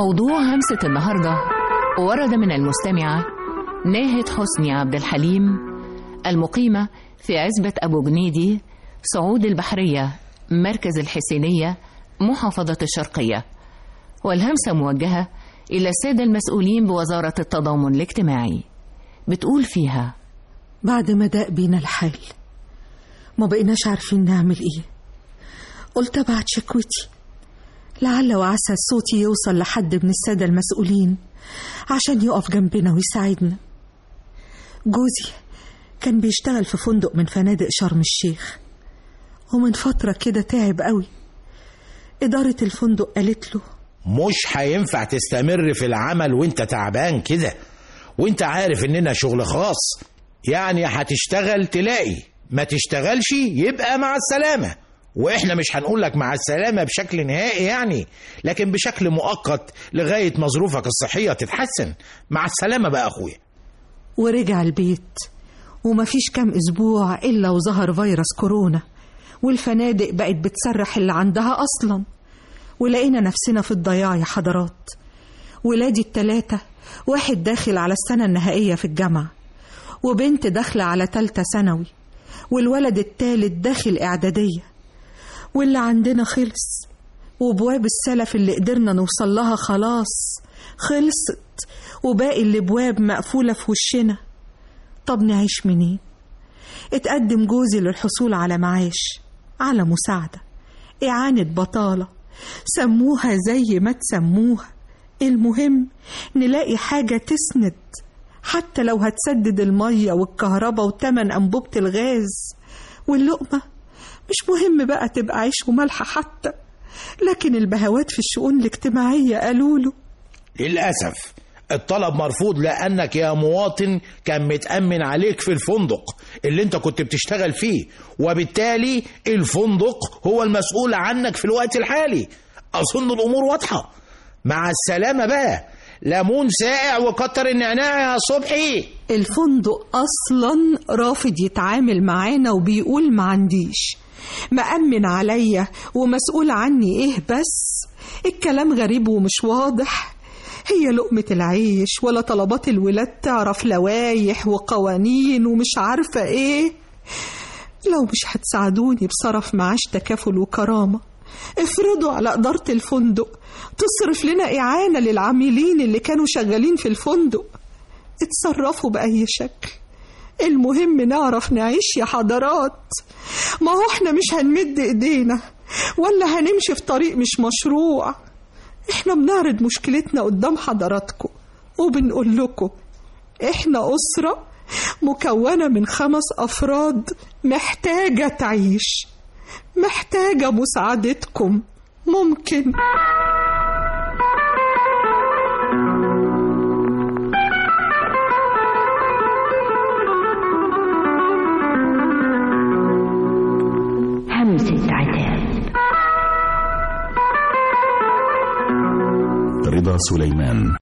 موضوع همسة النهاردة ورد من المستمعة ناهد حسني عبد الحليم المقيمة في عزبة أبو جنيدي صعود البحرية مركز الحسينية محافظة الشرقية والهمسة موجهة إلى السادة المسؤولين بوزارة التضامن الاجتماعي بتقول فيها بعد ما ضاق بينا الحال ما بقيناش عارفين نعمل ايه قلت ابعت شكوتي لعل وعسى صوتي يوصل لحد من السادة المسؤولين عشان يقف جنبنا ويساعدنا جوزي كان بيشتغل في فندق من فنادق شرم الشيخ ومن فترة كده تعب قوي إدارة الفندق قالت له مش هينفع تستمر في العمل وانت تعبان كده وانت عارف اننا شغل خاص يعني هتشتغل تلاقي ما تشتغلش يبقى مع السلامة واحنا مش هنقول لك مع السلامة بشكل نهائي يعني لكن بشكل مؤقت لغاية ما ظروفك الصحية تتحسن مع السلامة بقى اخويا ورجع البيت ومفيش كام أسبوع إلا وظهر فيروس كورونا والفنادق بقت بتسرح اللي عندها أصلا ولقينا نفسنا في الضياع يا حضرات ولادي التلاتة واحد داخل على السنة النهائية في الجامعة وبنت داخلة على تالتة ثانوي والولد التالت داخل إعدادية واللي عندنا خلص وبواب السلف اللي قدرنا نوصل لها خلاص خلصت وباقي الابواب مقفولة في وشنا طب نعيش منين اتقدم جوزي للحصول على معاش على مساعدة إعانة بطالة سموها زي ما تسموها المهم نلاقي حاجة تسند حتى لو هتسدد المية والكهرباء وتمن أنبوبة الغاز واللقمة مش مهم بقى تبقى عيش وملح حتى لكن البهوات في الشؤون الاجتماعية قالوا له للأسف الطلب مرفوض لأنك يا مواطن كان متأمن عليك في الفندق اللي انت كنت بتشتغل فيه وبالتالي الفندق هو المسؤول عنك في الوقت الحالي أظن الأمور واضحة مع السلامة بقى ليمون ساقع وكتر النعناع يا صبحي الفندق أصلا رافض يتعامل معانا وبيقول ما عنديش مأمن عليا ومسؤول عني إيه بس الكلام غريب ومش واضح هي لقمة العيش ولا طلبات الولاد تعرف لوايح وقوانين ومش عارفة إيه لو مش هتساعدوني بصرف معاش تكافل وكرامة افرضوا على إدارة الفندق تصرف لنا إعانة للعاملين اللي كانوا شغالين في الفندق اتصرفوا بأي شكل المهم نعرف نعيش يا حضرات ما هو احنا مش هنمد ايدينا ولا هنمشي في طريق مش مشروع احنا بنعرض مشكلتنا قدام حضراتكم وبنقول لكم احنا أسرة مكونة من خمس أفراد محتاجة تعيش محتاجة مساعدتكم ممكن همسة عتاب رضا سليمان